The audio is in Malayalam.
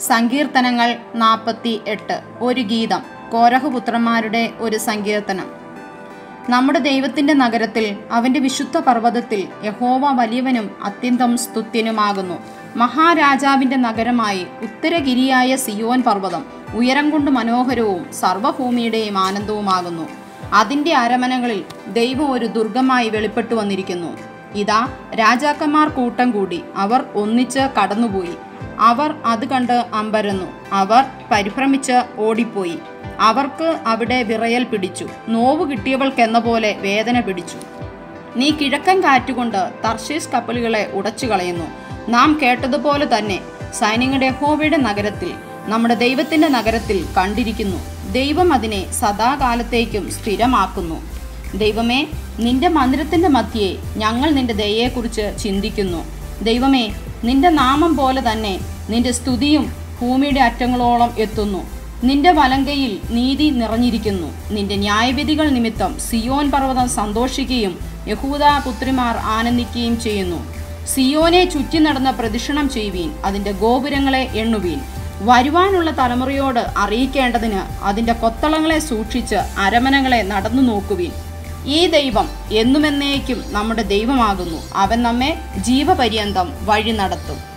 സങ്കീർത്തനങ്ങൾ നാൽപ്പത്തി എട്ട് ഒരു ഗീതം കോരഹുപുത്രന്മാരുടെ ഒരു സങ്കീർത്തനം നമ്മുടെ ദൈവത്തിന്റെ നഗരത്തിൽ അവന്റെ വിശുദ്ധ പർവ്വതത്തിൽ യഹോവ വലിയവനും അത്യന്തം സ്തുത്യനുമാകുന്നു മഹാരാജാവിന്റെ നഗരമായി ഉത്തരഗിരിയായ സിയോൻ പർവ്വതം ഉയരം കൊണ്ട് മനോഹരവും സർവ്വഭൂമിയുടെയും ആനന്ദവുമാകുന്നു അതിന്റെ അരമനകളിൽ ദൈവം ഒരു ദുർഗമായി വെളിപ്പെട്ടു വന്നിരിക്കുന്നു ഇതാ രാജാക്കന്മാർ കൂട്ടം കൂടി അവർ ഒന്നിച്ച് കടന്നുപോയി അവർ അത് കണ്ട് അമ്പരന്നു അവർ പരിഭ്രമിച്ച് ഓടിപ്പോയി അവർക്ക് അവിടെ വിറയൽ പിടിച്ചു നോവ് കിട്ടിയവൾക്കെന്ന പോലെ വേദന പിടിച്ചു നീ കിഴക്കൻ കാറ്റുകൊണ്ട് തർശീസ് കപ്പലുകളെ ഉടച്ചു കളയുന്നു നാം കേട്ടതുപോലെ തന്നെ സൈന്യങ്ങളുടെ ഹോവയുടെ നഗരത്തിൽ നമ്മുടെ ദൈവത്തിന്റെ നഗരത്തിൽ കണ്ടിരിക്കുന്നു ദൈവം അതിനെ സദാകാലത്തേക്കും സ്ഥിരമാക്കുന്നു ദൈവമേ നിന്റെ മന്ദിരത്തിന്റെ മധ്യേ ഞങ്ങൾ നിന്റെ ദയയെക്കുറിച്ച് ചിന്തിക്കുന്നു ദൈവമേ നിന്റെ നാമം പോലെ തന്നെ നിന്റെ സ്തുതിയും ഭൂമിയുടെ അറ്റങ്ങളോളം എത്തുന്നു നിന്റെ വലങ്കയിൽ നീതി നിറഞ്ഞിരിക്കുന്നു നിന്റെ ന്യായവിധികൾ നിമിത്തം സിയോൻ പർവ്വതം സന്തോഷിക്കുകയും യഹൂദ പുത്രിമാർ ആനന്ദിക്കുകയും ചെയ്യുന്നു സിയോനെ ചുറ്റി നടന്ന പ്രദക്ഷിണം ചെയ്യുവീൻ അതിന്റെ ഗോപുരങ്ങളെ എണ്ണുവീൻ വരുവാനുള്ള തലമുറയോട് അറിയിക്കേണ്ടതിന് അതിന്റെ കൊത്തളങ്ങളെ സൂക്ഷിച്ച് അരമനകളെ നടന്നു നോക്കുവീൻ ഈ ദൈവം എന്നുമെന്നേക്കും നമ്മുടെ ദൈവമാകുന്നു അവൻ നമ്മെ ജീവപര്യന്തം വഴി നടത്തും